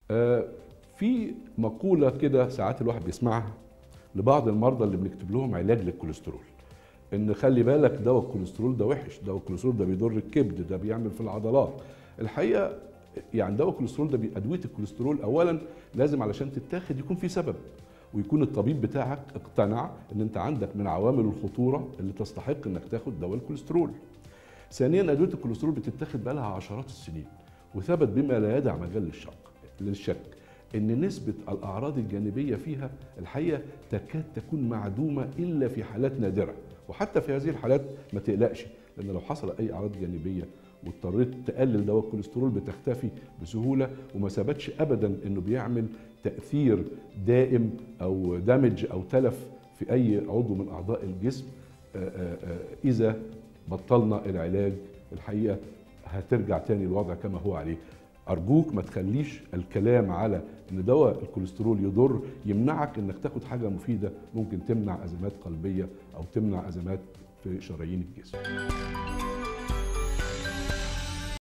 آه، في مقولة كده ساعات الواحد بيسمعها لبعض المرضى اللي بنكتب لهم علاج للكوليسترول ان خلي بالك دواء الكوليسترول ده وحش دواء الكوليسترول ده بيضر الكبد ده بيعمل في العضلات الحقيقه يعني دواء الكوليسترول ده بي- ادويه الكوليسترول اولا لازم علشان تتاخد يكون في سبب ويكون الطبيب بتاعك اقتنع ان انت عندك من عوامل الخطوره اللي تستحق انك تاخد دواء الكوليسترول ثانيا ادويه الكوليسترول بتتاخد بقى لها عشرات السنين وثبت بما لا يدع مجال للشك للشك ان نسبه الاعراض الجانبيه فيها الحقيقه تكاد تكون معدومه الا في حالات نادره وحتى في هذه الحالات ما تقلقش لان لو حصل اي اعراض جانبيه واضطريت تقلل دواء الكوليسترول بتختفي بسهوله وما ثبتش ابدا انه بيعمل تاثير دائم او دمج او تلف في اي عضو من اعضاء الجسم آه، آه، آه، اذا بطلنا العلاج الحقيقه هترجع تاني الوضع كما هو عليه ارجوك ما تخليش الكلام على ان دواء الكوليسترول يضر يمنعك انك تاخد حاجه مفيده ممكن تمنع ازمات قلبيه او تمنع ازمات في شرايين الجسم